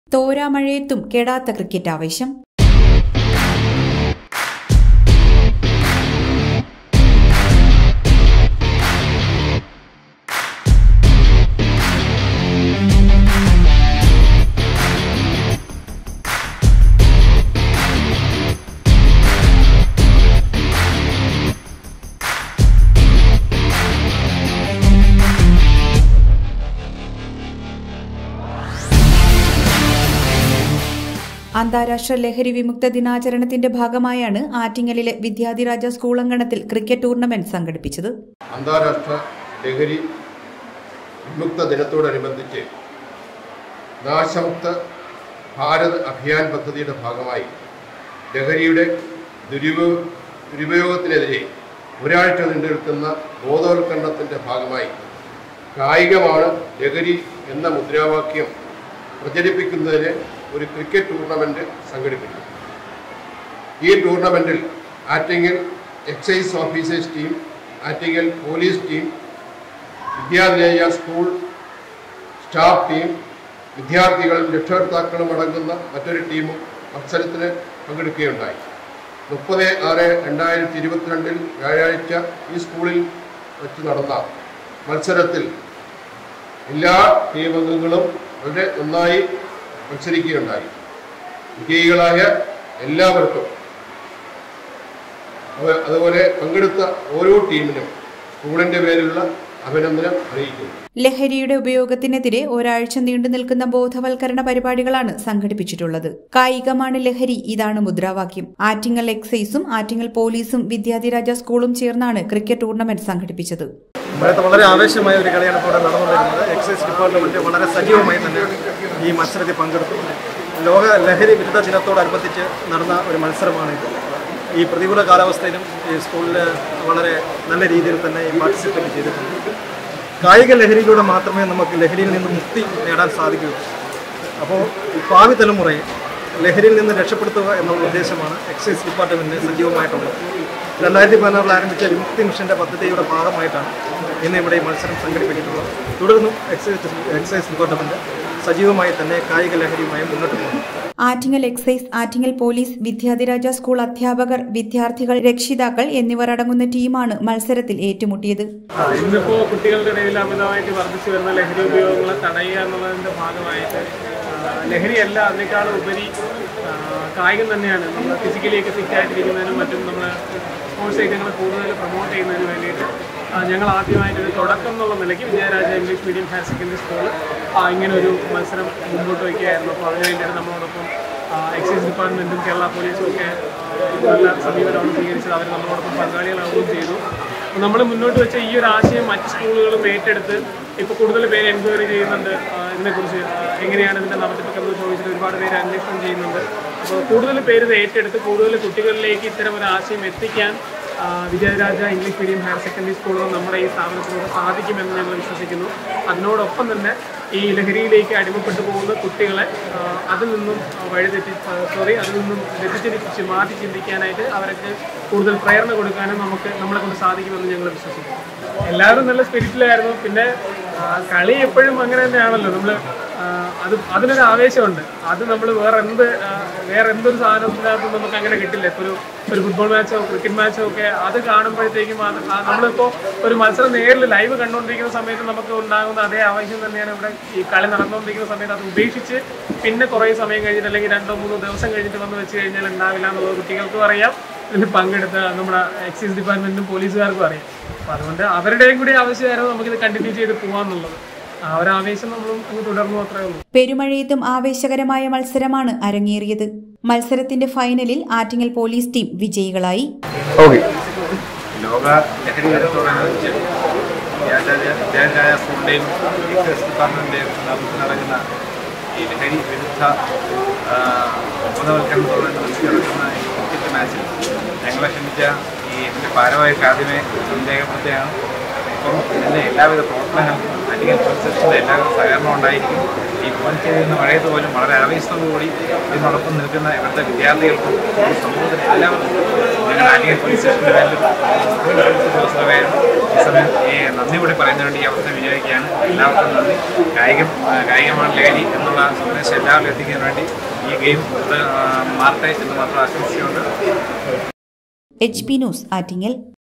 തോരാമഴയത്തും കെടാത്ത cricket ആവേശം അന്താരാഷ്ട്ര ലഹരി വിമുക്ത ദിനാചരണത്തിന്റെ ഭാഗമായാണ് ആറ്റിങ്ങലിലെ വിദ്യാധിരാജ സ്കൂൾ അങ്കണത്തിൽ ക്രിക്കറ്റ് ടൂർണമെന്റ് സംഘടിപ്പിച്ചത് അന്താരാഷ്ട്ര ലഹരി വിമുക്ത ദിനത്തോടനുബന്ധിച്ച് നാശമുക്ത ഭാരത് അഭിയാൻ പദ്ധതിയുടെ ഭാഗമായി ലഹരിയുടെ ദുരുപയോഗ ദുരുപയോഗത്തിനെതിരെ ഒരാഴ്ച നീണ്ടു നിൽക്കുന്ന ബോധവൽക്കരണത്തിൻ്റെ ഭാഗമായി കായികമാണ് ലഹരി എന്ന മുദ്രാവാക്യം പ്രചരിപ്പിക്കുന്നതിന് ഒരു ക്രിക്കറ്റ് ടൂർണമെൻറ്റ് സംഘടിപ്പിച്ചു ഈ ടൂർണമെൻറ്റിൽ Attingal excise officers team Attingal police team വിദ്യാലയ സ്കൂൾ സ്റ്റാഫ് ടീം വിദ്യാർത്ഥികളും രക്ഷകർത്താക്കളും അടങ്ങുന്ന മറ്റൊരു ടീമും മത്സരത്തിന് പങ്കെടുക്കുകയുണ്ടായി മുപ്പത് ആറ് രണ്ടായിരത്തി ഇരുപത്തിരണ്ടിൽ വ്യാഴാഴ്ച ഈ സ്കൂളിൽ വെച്ച് നടന്ന മത്സരത്തിൽ എല്ലാ ടീം അംഗങ്ങളും വളരെ നന്നായി മത്സരിക്കുകയുണ്ടായി വിജയികളായ എല്ലാവർക്കും അവ- അതുപോലെ പങ്കെടുത്ത ഓരോ ടീമിനും സ്കൂളിന്റെ പേരിലുള്ള അഭിനന്ദനം അറിയിക്കുന്നു ലഹരിയുടെ ഉപയോഗത്തിനെതിരെ ഒരാഴ്ച നീണ്ടു നിൽക്കുന്ന ബോധവൽക്കരണ പരിപാടികളാണ് സംഘടിപ്പിച്ചിട്ടുള്ളത് കായികമാണ് ലഹരി ഇതാണ് മുദ്രാവാക്യം ആറ്റിങ്ങൽ എക്സൈസും ആറ്റിങ്ങൽ പോലീസും വിദ്യാധിരാജ സ്കൂളും ചേർന്നാണ് ക്രിക്കറ്റ് ടൂർണമെന്റ് സംഘടിപ്പിച്ചത് മഴയത്ത് വളരെ ആവേശമായ ഒരു കളിയാണ് ഇപ്പോൾ ഇവിടെ നടന്നുകൊണ്ടിരുന്നത് എക്സൈസ് ഡിപ്പാർട്ട്മെന്റ് വളരെ സജീവമായി തന്നെ ഈ മത്സരത്തിൽ പങ്കെടുത്തു ലോക ലഹരി വിരുദ്ധ ദിനത്തോടനുബന്ധിച്ച് നടന്ന ഒരു മത്സരമാണ് ഇത് ഈ പ്രതികൂല കാലാവസ്ഥയിലും ഈ സ്കൂളിൽ വളരെ നല്ല രീതിയിൽ തന്നെ ഈ പാർട്ടിസിപ്പേറ്റ് ചെയ്തിട്ടുണ്ട് കായിക ലഹരിയിലൂടെ മാത്രമേ നമുക്ക് ലഹരിയിൽ നിന്ന് മുക്തി നേടാൻ സാധിക്കുകയുള്ളൂ അപ്പോൾ ഈ ഭാവി തലമുറയെ ലഹരിയിൽ നിന്ന് രക്ഷപ്പെടുത്തുക എന്നുള്ള ഉദ്ദേശമാണ് എക്സൈസ് ഡിപ്പാർട്ട്മെന്റിന് സജീവമായിട്ടുള്ളത് രണ്ടായിരത്തി പതിനാറിൽ ആരംഭിച്ച വിമുക്തി മിഷന്റെ പദ്ധതിയുടെ ഭാഗമായിട്ടാണ് ഇന്ന് ഇവിടെ ഈ മത്സരം സംഘടിപ്പിച്ചിട്ടുള്ളത് തുടർന്നും എക്സൈസ് എക്സൈസ് ഡിപ്പാർട്ട്മെന്റ് സജീവമായി തന്നെ കായിക ലഹരിയുമായി മുന്നോട്ട് പോകുന്നു Attingal excise Attingal police Vidyadhiraja school അധ്യാപകർ വിദ്യാർത്ഥികൾ രക്ഷിതാക്കൾ എന്നിവർ അടങ്ങുന്ന ടീമാണ് മത്സരത്തിൽ ഏറ്റുമുട്ടിയത് ആ, ഇന്നിപ്പോ കുട്ടികളുടെ ഇടയിൽ അമിതമായിട്ട് വർദ്ധിച്ചു വരുന്ന ലഹരി ഉപയോഗങ്ങളെ തടയുക എന്നുള്ളതിന്റെ ഭാഗമായിട്ട് ആ, ലഹരിയല്ല അതിനേക്കാളും ഉപരി ആ, കായികം തന്നെയാണ് നമ്മൾ ഫിസിക്കലിയൊക്കെ ഫിറ്റ് ആയിട്ടിരിക്കുന്നതിനും മറ്റും നമ്മൾ സ്പോർട്സ് ഐറ്റങ്ങൾ കൂടുതൽ പ്രൊമോട്ട് ചെയ്യുന്നതിന് വേണ്ടിയിട്ട് ആ, ഞങ്ങൾ ആദ്യമായിട്ട് ഒരു തുടക്കം എന്നുള്ള നിലയ്ക്ക് Vijayaraja English medium higher secondary school ഇങ്ങനെ ഒരു മത്സരം മുമ്പോട്ട് വയ്ക്കുകയായിരുന്നു അപ്പോൾ അതിന് വേണ്ടിയിട്ട് നമ്മളോടൊപ്പം ആ, എക്സൈസ് ഡിപ്പാർട്ട്മെൻറ്റും കേരള പോലീസും ഒക്കെ ആ, നല്ല സമീപനമാണ് സ്വീകരിച്ചത് അവർ നമ്മളോടൊപ്പം പങ്കാളികളാവുകയും ചെയ്തു നമ്മൾ മുന്നോട്ട് വെച്ച ഈ ഒരു ആശയം മറ്റ് സ്കൂളുകളും ഏറ്റെടുത്ത് ഇപ്പോൾ കൂടുതൽ പേര് എൻക്വയറി ചെയ്യുന്നുണ്ട് ആ, ഇതിനെക്കുറിച്ച് ആ, എങ്ങനെയാണ് ഇതിൻ്റെ നടത്തിപ്പൊക്കെ എന്ന് ചോദിച്ചിട്ട് ഒരുപാട് പേര് അന്വേഷണം ചെയ്യുന്നുണ്ട് അപ്പോൾ കൂടുതൽ പേര് ഇത് ഏറ്റെടുത്ത് കൂടുതൽ കുട്ടികളിലേക്ക് ഇത്തരം ഒരു ആശയം എത്തിക്കാൻ ആ, Vijayaraja English medium higher secondary സ്കൂളുകൾ നമ്മുടെ ഈ സ്ഥാപനത്തിലൂടെ സാധിക്കുമെന്ന് ഞങ്ങൾ വിശ്വസിക്കുന്നു അതിനോടൊപ്പം തന്നെ ഈ ലഹരിയിലേക്ക് അടിമപ്പെട്ടു പോകുന്ന കുട്ടികളെ ആ, അതിൽ നിന്നും വഴിതെറ്റി സോറി അതിൽ നിന്നും വ്യതിചലിപ്പിച്ച് മാറ്റി ചിന്തിക്കാനായിട്ട് അവർക്ക് കൂടുതൽ പ്രേരണ കൊടുക്കാനും നമുക്ക് നമ്മളെ കൊണ്ട് സാധിക്കുമെന്ന് ഞങ്ങൾ വിശ്വസിക്കുന്നു എല്ലാവരും നല്ല സ്പിരിറ്റിലായിരുന്നു പിന്നെ ആ, കളി എപ്പോഴും അങ്ങനെ തന്നെയാണല്ലോ നമ്മൾ അത് അതിനൊരു ആവേശമുണ്ട് അത് നമ്മൾ വേറെ എന്ത് ആ, വേറെ എന്തൊരു സാധനത്തിനകത്തും നമുക്ക് അങ്ങനെ കിട്ടില്ല ഇപ്പോൾ ഒരു ഒരു ഫുട്ബോൾ മാച്ചോ ക്രിക്കറ്റ് മാച്ചോ ഒക്കെ അത് കാണുമ്പോഴത്തേക്കും അത് ആ നമ്മളിപ്പോൾ ഒരു മത്സരം നേരിൽ ലൈവ് കണ്ടുകൊണ്ടിരിക്കുന്ന സമയത്ത് നമുക്ക് ഉണ്ടാകുന്ന അതേ ആവശ്യം തന്നെയാണ് ഇവിടെ ഈ കളി നടന്നുകൊണ്ടിരിക്കുന്ന സമയത്ത് അത് ഉപേക്ഷിച്ച് പിന്നെ കുറേ സമയം കഴിഞ്ഞിട്ട് അല്ലെങ്കിൽ രണ്ടോ മൂന്നോ ദിവസം കഴിഞ്ഞിട്ട് വന്ന് വെച്ച് കഴിഞ്ഞാൽ ഉണ്ടാവില്ല എന്നുള്ളത് കുട്ടികൾക്കും അറിയാം ഇതിൽ പങ്കെടുത്ത നമ്മുടെ എക്സൈസ് ഡിപ്പാർട്ട്മെന്റിനും പോലീസുകാർക്കും അറിയാം അപ്പോൾ അതുകൊണ്ട് അവരുടെയും കൂടി ആവശ്യമായിരുന്നു നമുക്കിത് കണ്ടിന്യൂ ചെയ്ത് പോകാമെന്നുള്ളത് ആ ഒരു ആവേശം നമ്മളും അങ്ങ് തുടർന്നു അത്രേ ഉള്ളൂ പെരുമഴയത്തും ആവേശകരമായ മത്സരമാണ് അരങ്ങേറിയത് മത്സരത്തിന്റെ ഫൈനലിൽ ആറ്റിങ്ങൽ പോലീസ് ടീം വിജയികളായി ലോക ലഹരി ദിനത്തോടനുബന്ധിച്ച് വിദ്യാലയ വിദ്യാലയ സ്കൂളിൻ്റെയും എക്സൈസ് ഡിപ്പാർട്ട്മെൻറ്റിൻ്റെയും നേതൃത്വത്തിൽ നടക്കുന്ന ഈ ലഹരി വിരുദ്ധ ആ, ബോധവൽക്കരണത്തോടനുബന്ധിച്ച് നടക്കുന്ന ഈ ക്രിക്കറ്റ് മാച്ചിൽ ഞങ്ങളെ ക്ഷണിച്ച ഈ എൻ്റെ ഭാരവാഹിക്ക് ആദ്യമേ രേഖപ്പെടുത്തുകയാണ് അപ്പം ഇതിൻ്റെ എല്ലാവിധ പ്രവർത്തനങ്ങൾക്കും അല്ലെങ്കിൽ പ്രോസസ്സിൻ്റെ എല്ലാവിധ സഹകരണം ഉണ്ടായിരിക്കും ഈ പോണ്ടിച്ചേരിയിൽ മഴയത്ത് പോലും വളരെ ആവേശത്തോടുകൂടി ഇതിനോടൊപ്പം നിൽക്കുന്ന ഇവിടുത്തെ വിദ്യാർത്ഥികൾക്കും ഈ സമൂഹത്തിന് എല്ലാവർക്കും ഞങ്ങളുടെ ആറ്റിങ്ങൽ പോലീസ് സ്റ്റേഷൻ്റെ പേരിലും ഉദ്യോഗസ്ഥരുടെ പേരിലും ഈ സമയം ഈ നന്ദി കൂടി പറയുന്നതിന് വേണ്ടി ഈ അവസരം വിനിയോഗിക്കുകയാണ് എല്ലാവർക്കും നന്ദി കായികം ആ, കായികമാണ് ലഹരി എന്നുള്ള സന്ദേശം എല്ലാവരും എത്തിക്കുന്നതിന് വേണ്ടി ഈ ഗെയിം ഇത് ആ, മാറട്ടെ എന്ന് മാത്രം ആശംസിച്ചുകൊണ്ട് എച്ച് പി ന്യൂസ് ആറ്റിങ്ങൽ